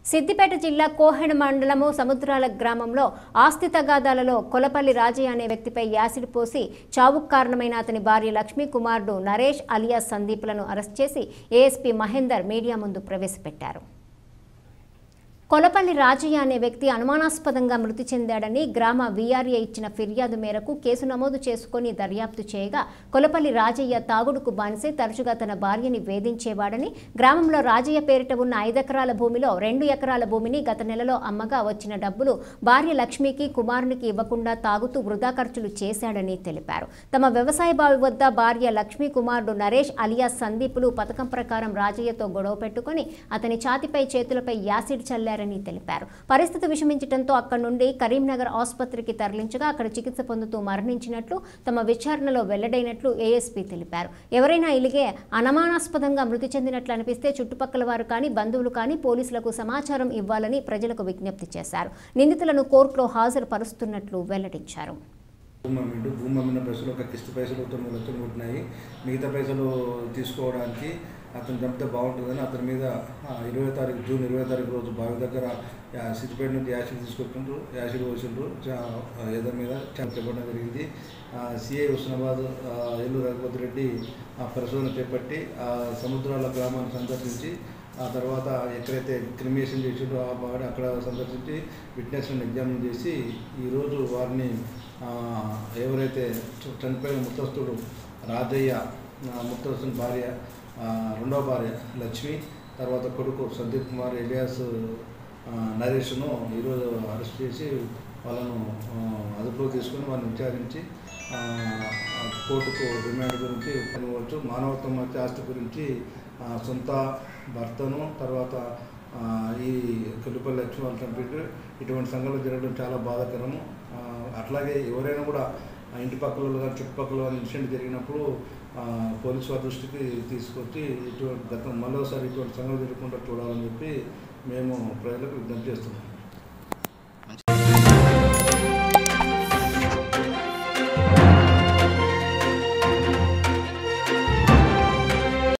సిద్దిపేట జిల్లా కోహెడ మండలము సముద్రాల గ్రామంలో ఆస్తి తగాదాలలో కొలపల్లి రాజయ్య అనే వ్యక్తిపై యాసిడ్ పోసి చావుకు కారణమైన అతని భార్య లక్ష్మీ కుమారుడు నరేష్ అలియాస్ సందీప్లను అరెస్ట్ చేసి ఏఎస్పీ మహేందర్ మీడియా ముందు ప్రవేశపెట్టారు కొలపల్లి రాజయ్య అనే వ్యక్తి అనుమానాస్పదంగా మృతి చెందాడని గ్రామ వీఆర్ఏ ఇచ్చిన ఫిర్యాదు మేరకు కేసు నమోదు చేసుకుని దర్యాప్తు చేయగా కొలపల్లి రాజయ్య తాగుడుకు బానిసే తరచుగా తన భార్యని వేధించేవాడని గ్రామంలో రాజయ్య పేరిట ఉన్న ఐదెకరాల భూమిలో రెండు ఎకరాల భూమిని గత నెలలో అమ్మగా వచ్చిన డబ్బులు భార్య లక్ష్మికి కుమారునికి ఇవ్వకుండా తాగుతూ వృధా ఖర్చులు చేశాడని తెలిపారు తమ వ్యవసాయ బావి వద్ద భార్య లక్ష్మీ కుమారుడు నరేష్ అలియాస్ సందీపులు పథకం ప్రకారం రాజయ్యతో గొడవ పెట్టుకుని అతని ఛాతిపై చేతులపై యాసిడ్ చల్లారని తెలిపారు పరిస్థితి విషమించడంతో అక్కడి నుండి కరీంనగర్ ఆసుపత్రికి తరలించగా అక్కడ చికిత్స పొందుతూ మరణించినట్లు తమ విచారణలో వెల్లడైనట్లు ఏఎస్పీ తెలిపారు ఎవరైనా ఇలిగే అనుమానాస్పదంగా మృతి చెందినట్లు అనిపిస్తే చుట్టుపక్కల వారు కానీ బంధువులు కానీ పోలీసులకు సమాచారం ఇవ్వాలని ప్రజలకు విజ్ఞప్తి చేశారు నిందితులను కోర్టులో హాజరుపరుస్తున్నట్లు వెల్లడించారు భూమి అమ్మిండు భూమి అమ్మిన పైసలు ఒక కిస్తు పైసలు తొమ్మిది లక్షలు కొట్టినాయి మిగతా పైసలు తీసుకోవడానికి అతను చంపితే బాగుంటుందని అతని మీద ఆ, ఇరవై తారీఖు జూన్ ఇరవై తారీఖు రోజు బావి దగ్గర యా- సిద్దిపేట నుంచి యాసిడ్ తీసుకొచ్చిండ్రు యాసిడ్ పోసిండ్రు ఏదో మీద చాలా చెప్పడం జరిగింది సిఐ హుస్నాబాద్ ఆ, ఎల్లు రఘుపతి రెడ్డి ఆ పరిశోధన చేపట్టి ఆ సముద్రాల గ్రామాన్ని సందర్శించి ఆ తర్వాత ఎక్కడైతే క్రిమినేషన్ చేసిండ్రో ఆ బాడీ అక్కడ సందర్శించి విట్నెస్లను ఎగ్జామిన్ చేసి ఈరోజు వారిని ఆ, ఎవరైతే చ- చనిపోయిన ముత్తస్తుడు రాజయ్య ఆ, ముత్తస్తుని భార్య ఆ, రెండవ భార్య లక్ష్మి తర్వాత కొడుకు సందీప్ కుమార్ ఎలియాస్ ఆ, నరేష్ను ఈరోజు అరెస్ట్ చేసి వాళ్ళను ఆ, అదుపులో తీసుకొని వాళ్ళని విచారించి ఆ, ఆ, కోర్టుకు రిమాండ్ గురించి పనివచ్చు మానవత్వం మధ్య ఆస్తి గురించి ఆ, సొంత భర్తను తర్వాత ఆ, ఈ కొల్లిపల్లి లక్ష్మి వాళ్ళు చంపిండు ఇటువంటి సంఘటనలు జరగడం చాలా బాధాకరము ఆ, అట్లాగే ఎవరైనా కూడా ఆ ఇంటి పక్కల వాళ్ళు కానీ చుట్టుపక్కల వాళ్ళు ఇన్సిడెంట్ జరిగినప్పుడు ఆ, పోలీసు వారి దృష్టికి తీసుకొచ్చి ఇటువంటి గతం మరోసారి ఇటువంటి సంఘటనలు జరగకుండా చూడాలని చెప్పి మేము ప్రజలకు విజ్ఞప్తి చేస్తున్నాం